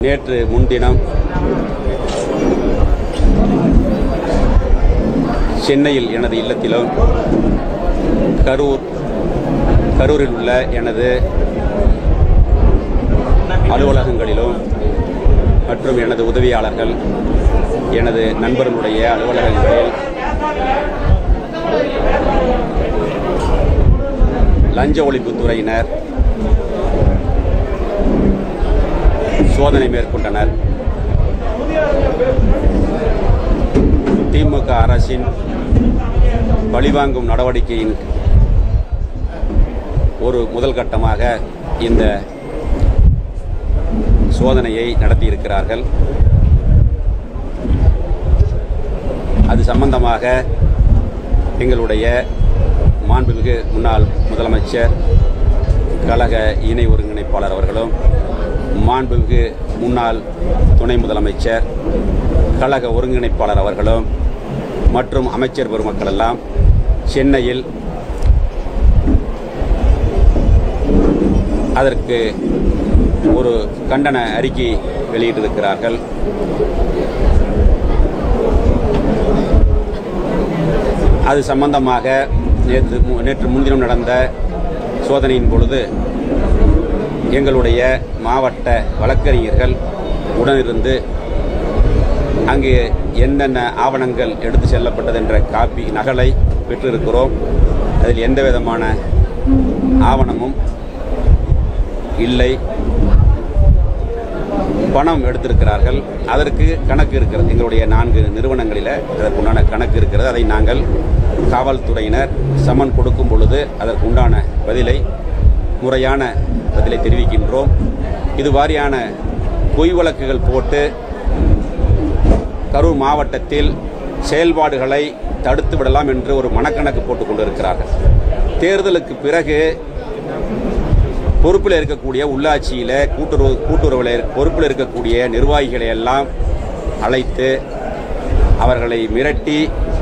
நேற்று முன்தினம் சென்னையில் எனது இல்லத்திலும் கரூர் கரூரில் உள்ள எனது அலுவலகங்களிலும் மற்றும் எனது உதவியாளர்கள் எனது நண்பர்களுடைய அலுவலகங்களில் லஞ்ச ஒழிப்புத்துறையினர் சோதனை மேற்கொண்டனர் திமுக அரசின் பழிவாங்கும் நடவடிக்கையின் ஒரு முதல் கட்டமாக இந்த சோதனையை நடத்தியிருக்கிறார்கள் அது சம்பந்தமாக எங்களுடைய மாண்புமிகு முன்னாள் முதலமைச்சர் கழக இணை ஒருங்கிணைப்பாளர் அவர்களும் மாண்புமிகு முன்னாள் துணை முதலமைச்சர் கழக ஒருங்கிணைப்பாளர் அவர்களும் மற்றும் அமைச்சர் பெருமக்கள் எல்லாம் சென்னையில் அதற்கு ஒரு கண்டன அறிக்கை வெளியிட்டிருக்கிறார்கள் அது சம்பந்தமாக நேற்று மு- நேற்று முன்தினம் நடந்த சோதனையின் பொழுது எங்களுடைய மாவட்ட வழக்கறிஞர்கள் உடனிருந்து அங்கு என்னென்ன ஆவணங்கள் எடுத்து செல்லப்பட்டது என்ற காப்பி நகலை பெற்றிருக்கிறோம் அதில் எந்த விதமான ஆவணமும் இல்லை பணம் எடுத்திருக்கிறார்கள் அதற்கு கணக்கு இருக்கிறது எங்களுடைய நான்கு நிறுவனங்களில் அதற்குண்டான கணக்கு இருக்கிறது அதை நாங்கள் காவல்துறையினர் சமன் கொடுக்கும் பொழுது அதற்கு உண்டான பதிலை முறையான பதிலை தெரிவிக்கின்றோம் இது வாரியான பொய் வழக்குகள் போட்டு கரூர் மாவட்டத்தில் செயல்பாடுகளை தடுத்து விடலாம் என்று ஒரு மனக்கணக்கு போட்டுக் கொண்டிருக்கிறார்கள் தேர்தலுக்கு பிறகு பொறுப்பில் இருக்கக்கூடிய உள்ளாட்சியில கூட்டுறவு கூட்டுறவில் பொறுப்பில் இருக்கக்கூடிய நிர்வாகிகளை எல்லாம் அழைத்து அவர்களை மிரட்டி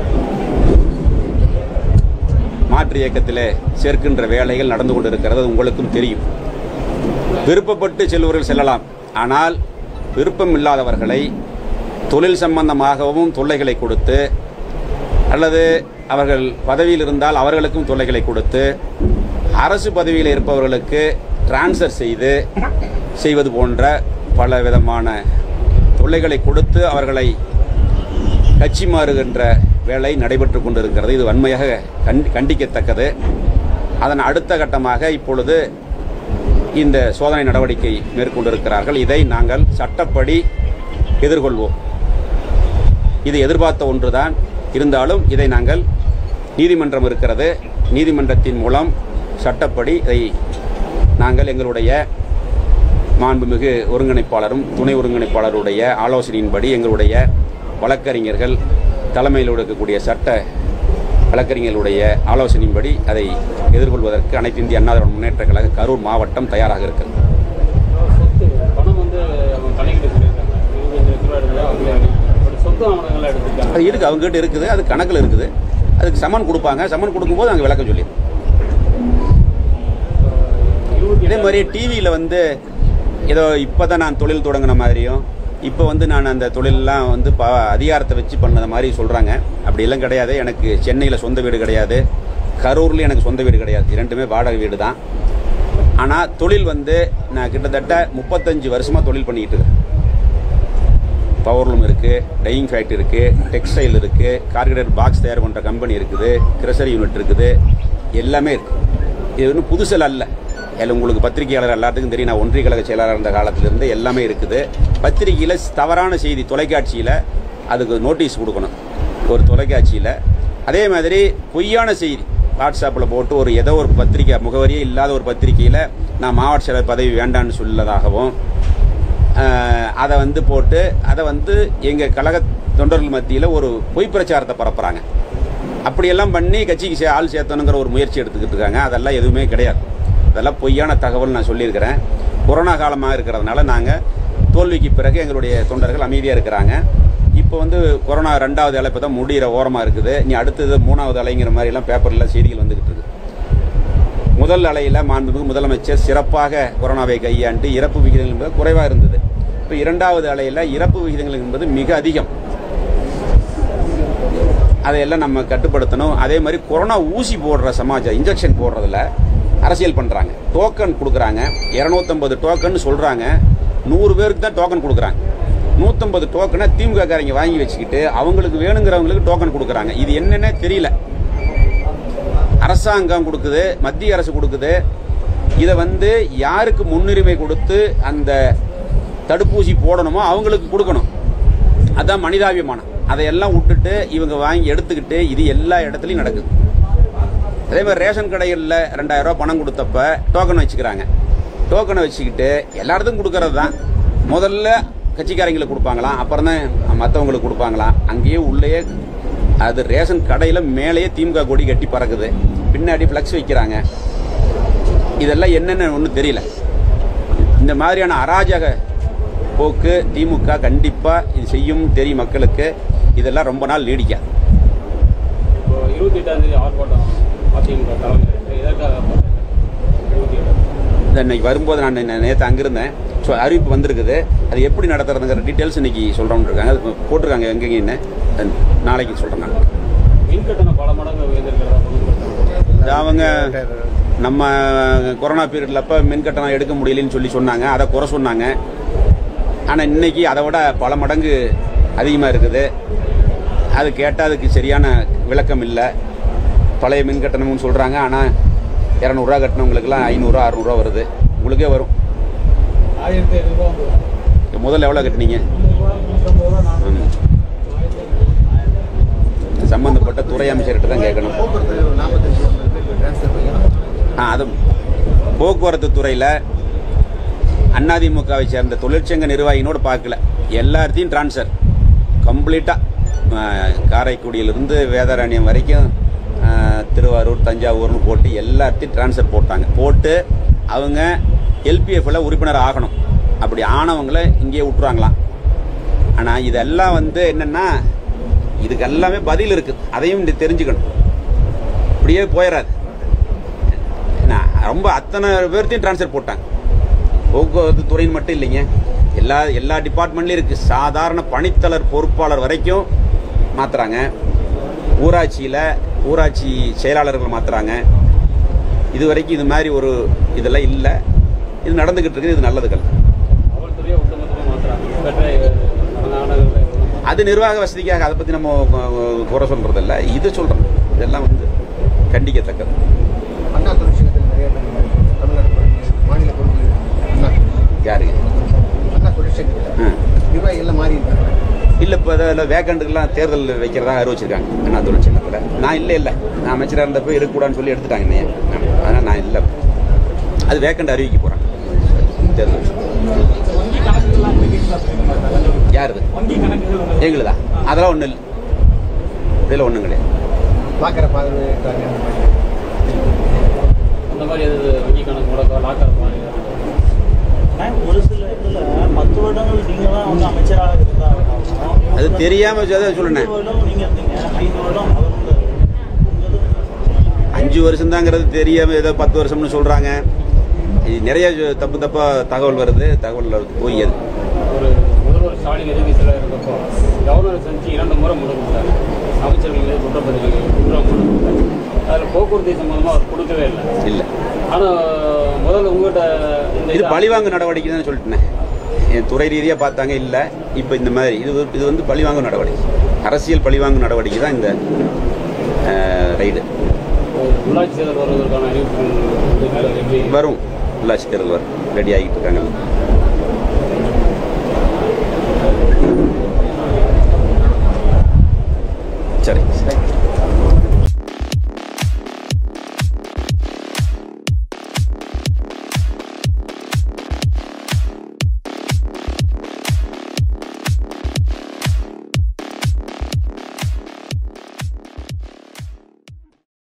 மாற்று இயக்கத்தில் சேர்க்கின்ற வேலைகள் நடந்து கொண்டிருக்கிறது அது உங்களுக்கும் தெரியும் விருப்பப்பட்டு செல்வர்கள் செல்லலாம் ஆனால் விருப்பம் இல்லாதவர்களை தொழில் சம்பந்தமாகவும் தொல்லைகளை கொடுத்து அல்லது அவர்கள் பதவியில் இருந்தால் அவர்களுக்கும் தொல்லைகளை கொடுத்து அரசு பதவியில் இருப்பவர்களுக்கு டிரான்ஸ்ஃபர் செய்து செய்வது போன்ற பல விதமான தொல்லைகளை கொடுத்து அவர்களை கட்சி மாறுகின்ற வேலை நடைபெற்று கொண்டிருக்கிறது இது வன்மையாக கண்டி- கண்டிக்கத்தக்கது அதன் அடுத்த கட்டமாக இப்பொழுது இந்த சோதனை நடவடிக்கை மேற்கொண்டிருக்கிறார்கள் இதை நாங்கள் சட்டப்படி எதிர்கொள்வோம் இது எதிர்பார்த்த ஒன்றுதான் இருந்தாலும் இதை நாங்கள் நீதிமன்றம் இருக்கிறது நீதிமன்றத்தின் மூலம் சட்டப்படி இதை நாங்கள் எங்களுடைய மாண்புமிகு ஒருங்கிணைப்பாளரும் துணை ஒருங்கிணைப்பாளருடைய ஆலோசனையின்படி எங்களுடைய வழக்கறிஞர்கள் தலைமையில் இருக்கக்கூடிய சட்ட வழக்கறிஞர்களுடைய ஆலோசனையின்படி அதை எதிர்கொள்வதற்கு அனைத்து இந்திய அண்ணா திராவிட முன்னேற்ற கழக கரூர் மாவட்டம் தயாராக இருக்கிறது சொத்து பணம் வந்து அவங்க தலையிட்டு சொல்லியிருக்காங்க இருபத்தஞ்சு லட்ச ரூபா எடுத்ததா அவங்க ஒரு சொத்து ஆவணங்கள்லாம் எடுத்திருக்காங்க அது இருக்கு அவங்ககிட்ட இருக்குது அது கணக்கில் இருக்குது அதுக்கு சமன் கொடுப்பாங்க சமன் கொடுக்கும்போது அங்கே விளக்கம் சொல்லி இதே மாதிரி டிவியில் வந்து ஏதோ இப்போ தான் நான் தொழில் தொடங்கின மாதிரியும் இப்போ வந்து நான் அந்த தொழிலெலாம் வந்து ப அதிகாரத்தை வச்சு பண்ணது மாதிரி சொல்கிறாங்க அப்படியெல்லாம் கிடையாது எனக்கு சென்னையில் சொந்த வீடு கிடையாது கரூரில் எனக்கு சொந்த வீடு கிடையாது இரண்டுமே வாடகை வீடு தான் ஆனால் தொழில் வந்து நான் கிட்டத்தட்ட முப்பத்தஞ்சு வருஷமாக தொழில் பண்ணிக்கிட்டு இருக்கேன் பவர்லூம் இருக்குது டையிங் ஃபேக்ட்ரி இருக்குது டெக்ஸ்டைல் இருக்குது கார்கடர் பாக்ஸ் தயார் பண்ணுற கம்பெனி இருக்குது கிரசரி யூனிட் இருக்குது எல்லாமே இருக்குது இது ஒன்றும் புதுசில் அல்ல எல்லாம் உங்களுக்கு பத்திரிகையாளர் எல்லாத்துக்கும் தெரியும் நான் ஒன்றிய கழக செயலாளர் இருந்த காலத்திலிருந்து எல்லாமே இருக்குது பத்திரிகையில் தவறான செய்தி தொலைக்காட்சியில் அதுக்கு நோட்டீஸ் கொடுக்கணும் ஒரு தொலைக்காட்சியில் அதே மாதிரி பொய்யான செய்தி வாட்ஸ்அப்பில் போட்டு ஒரு ஏதோ ஒரு பத்திரிக்கை முகவரியே இல்லாத ஒரு பத்திரிகையில் நான் மாவட்ட செயலர் பதவி வேண்டான்னு சொல்லதாகவும் ஆஹ், அதை வந்து போட்டு அதை வந்து எங்கள் கழக தொண்டர்கள் மத்தியில் ஒரு பொய் பிரச்சாரத்தை பரப்புகிறாங்க அப்படியெல்லாம் பண்ணி கட்சிக்கு சே- ஆள் சேர்த்தணுங்கிற ஒரு முயற்சி எடுத்துக்கிட்டு இருக்காங்க அதெல்லாம் எதுவுமே கிடையாது அதெல்லாம் பொய்யான தகவல் நான் சொல்லியிருக்கிறேன் கொரோனா காலமாக இருக்கிறதுனால நாங்கள் தோல்விக்கு பிறகு எங்களுடைய தொண்டர்கள் அமைதியாக இருக்கிறாங்க இப்போ வந்து கொரோனா ரெண்டாவது அலை இப்போ தான் முடிகிற ஓரமாக இருக்குது இனி அடுத்தது மூணாவது அலைங்கிற மாதிரிலாம் பேப்பரில் செய்திகள் வந்துக்கிட்டு இருக்கு முதல் அலையில் மாண்புமிகு முதலமைச்சர் சிறப்பாக கொரோனாவை கையாண்டு இறப்பு விகிதங்கள் மிக குறைவாக இருந்தது இப்போ இரண்டாவது அலையில் இறப்பு விகிதங்கள் என்பது மிக அதிகம் அதையெல்லாம் நம்ம கட்டுப்படுத்தணும் அதே மாதிரி கொரோனா ஊசி போடுற சமாஜம் இன்ஜெக்ஷன் போடுறதுல அரசியல் பண்ணுறாங்க டோக்கன் கொடுக்குறாங்க இரநூத்தம்பது டோக்கன் சொல்கிறாங்க நூறு பேருக்கு தான் டோக்கன் கொடுக்குறாங்க நூற்றம்பது டோக்கனை திமுக காரங்க வாங்கி வச்சுக்கிட்டு அவங்களுக்கு வேணுங்கிறவங்களுக்கு டோக்கன் கொடுக்குறாங்க இது என்னன்னே தெரியல அரசாங்கம் கொடுக்குது மத்திய அரசு கொடுக்குது இதை வந்து யாருக்கு முன்னுரிமை கொடுத்து அந்த தடுப்பூசி போடணுமோ அவங்களுக்கு கொடுக்கணும் அதான் மனிதாபிமானம் அதையெல்லாம் விட்டுட்டு இவங்க வாங்கி எடுத்துக்கிட்டு இது எல்லா இடத்துலையும் நடக்குது அதே மாதிரி ரேஷன் கடைகளில் ரெண்டாயிரம் ரூபாய் பணம் கொடுத்தப்ப டோக்கன் வச்சுக்கிறாங்க டோக்கனை வச்சுக்கிட்டு எல்லாத்துக்கும் கொடுக்கறது தான் முதல்ல கட்சிக்காரங்களுக்கு கொடுப்பாங்களாம் அப்புறம் தான் மற்றவங்களுக்கு கொடுப்பாங்களாம் அங்கேயே உள்ளேயே அது ரேஷன் கடையில் மேலேயே திமுக கொடி கட்டி பறக்குது பின்னாடி ஃப்ளக்ஸ் வைக்கிறாங்க இதெல்லாம் என்னென்னு ஒன்றும் தெரியல இந்த மாதிரியான அராஜக போக்கு திமுக கண்டிப்பாக இது செய்யும் தெரியும் மக்களுக்கு இதெல்லாம் ரொம்ப நாள் நீடிக்காது இப்போ இருபத்தி எட்டாம் தேதி ஆர்ப்பாட்டம் அதிமுக தலைமையில் எதற்காக இருபத்தி எட்டு இந்த இன்னைக்கு வரும்போது நான் நேற்று அங்கிருந்தேன் ஸோ அறிவிப்பு வந்திருக்குது அது எப்படி நடத்துறதுங்கிற டீட்டெயில்ஸ் இன்னைக்கு சொல்கிறோம்னு இருக்காங்க அது போட்டிருக்காங்க எங்கெங்கன்னு அது நாளைக்கு சொல்கிறேன் நான் மின் கட்டணம் பல மடங்கு உயர்ந்திருக்கிறதா பொதுமக்கள் இது அவங்க நம்ம கொரோனா பீரியடில் அப்போ மின் கட்டணம் எடுக்க முடியலன்னு சொல்லி சொன்னாங்க அதை குறை சொன்னாங்க ஆனால் இன்னைக்கு அதை விட பல மடங்கு அதிகமாக இருக்குது அது கேட்டால் அதுக்கு சரியான விளக்கம் இல்லை பழைய மின் கட்டணம்னு சொல்கிறாங்க ஆனால் இரநூறுவா கட்டினவங்களுக்குலாம் ஐநூறுரூவா அறநூறுவா வருது உங்களுக்கே வரும் ஆயிரத்தி ஐநூறுரூவா முதல்ல எவ்வளோ கட்டினீங்க ம். இது சம்பந்தப்பட்ட துறை அமைச்சர்கிட்ட தான் கேட்கணும் போக்குவரத்து நாற்பத்தஞ்சு டிரான்ஸ்ஃபர் பண்ணி ஆ அது போக்குவரத்து துறையில் அதிமுகவை சேர்ந்த தொழிற்சங்க நிர்வாகினோடு பார்க்கல எல்லாத்தையும் ட்ரான்ஸ்ஃபர் கம்ப்ளீட்டாக காரைக்குடியிலிருந்து வேதாரண்யம் வரைக்கும் ஆ, திருவாரூர் தஞ்சாவூர்னு போட்டு எல்லாத்தையும் ட்ரான்ஸ்ஃபர் போட்டாங்க போட்டு அவங்க எல்பிஎஃப்ல உறுப்பினர் ஆகணும் அப்படி ஆனவங்கள இங்கேயே விட்டுருவாங்களாம் ஆனால் இதெல்லாம் வந்து என்னென்னா இதுக்கு எல்லாமே பதில் இருக்குது அதையும் நீ தெரிஞ்சுக்கணும் இப்படியே போயிடாது என்ன, ரொம்ப அத்தனை பேர்த்தையும் ட்ரான்ஸ்ஃபர் போட்டாங்க போக்குவரத்து துறைன்னு மட்டும் இல்லைங்க எல்லா எல்லா டிபார்ட்மெண்ட்லையும் இருக்குது சாதாரண பணித்தளர் பொறுப்பாளர் வரைக்கும் மாற்றுறாங்க ஊராட்சியில் ஊராட்சி செயலாளர்கள் மாற்றுறாங்க இது வரைக்கும் இது மாதிரி ஒரு இதெல்லாம் இல்லை இது நடந்துக்கிட்டு இருக்குது இது நல்லதுகள் காவல்துறையை ஒட்டுமொத்தமாக மாற்றுறாங்க பெற்ற நடந்த ஆண்டுகளில் அது நிர்வாக வசதிக்காக அதை பற்றி நம்ம அஹ், குறை சொல்கிறதில்ல இது சொல்கிறோம் இதெல்லாம் வந்து கண்டிக்கத்தக்கது அண்ணா தொழிற்சங்கத்தில் நிறைய பேர் தமிழ்நாடு மாநில பொறுப்பு அண்ணா யாருங்க அண்ணா தொழிற்சங்கத்தில் ஆ நிர்வாகிகள்லாம் மாறி இருக்காங்க இல்லை இப்போ அதில் வேக்கண்ட்டுக்கெல்லாம் தேர்தல் வைக்கிறதா அறிவிச்சிருக்காங்க அண்ணா தொழிற்சங்கத்தில் நான் இல்லை இல்லை நான் அமைச்சராக இருந்தப்போ இருக்கக்கூடாதுன்னு சொல்லி எடுத்துட்டாங்க என்னைய அதனால் நான் இல்லை அது வேக்கண்ட் அறிவிக்க போகிறேன் தேர்தல் யாருது எங்களுதா அதெல்லாம் ஒன்றும் இல்லை இதில் ஒன்றும் கிடையாது பார்க்குற பார்வைக்காக அந்த மாதிரி அந்த மாதிரி எது வங்கி கணக்கு முடக்கம் லாக்கர் மாதிரி ஒரு சில இதுல பத்து வருடங்கள் நீங்க தான் வந்து அமைச்சராக இருந்தாலும் அது தெரியாமல் சொல்லுனேன் ஐந்து வருடம் நீங்க இருந்தீங்க ஐந்து வருடம் அவர் இருந்தாரு. உங்க இது அஞ்சு வருஷம்தாங்கிறது தெரியாமல் ஏதோ பத்து வருஷம்னு சொல்கிறாங்க இது நிறைய தப்பு தப்பாக தகவல் வருது தகவல் வருது போய் அது ஒரு முதல்வர் ஸ்டாலின் எதிர்கட்சியில் இருந்தப்போ கவர்னர் சந்திச்சு இரண்டு முறை முடக்கிட்டார் அமைச்சர்கள் மீது குற்றப்பத்திரிகை குற்றம் முடக்கிட்டார் அதில் போக்குவரத்து சம்பந்தமாக அவர் கொடுக்கவே இல்லை இல்லை ஆனால் முதல்ல உங்கள்கிட்ட இந்த இது பழிவாங்கு நடவடிக்கை தான் சொல்லிட்டேன் என் துறை ரீதியாக பார்த்தாங்க இல்லை இப்போ இந்த மாதிரி இது வந்து- இது வந்து பழிவாங்கு நடவடிக்கை அரசியல் பழிவாங்கு நடவடிக்கை தான் இந்த ரைடு உள்ளாட்சி தேர்தல் வருவதற்கான அறிவிப்புகள் வந்து மேலே எப்படி வரும் உள்ளாட்சி தேர்தல் வரும் ரெடி ஆகிட்டு இருக்காங்க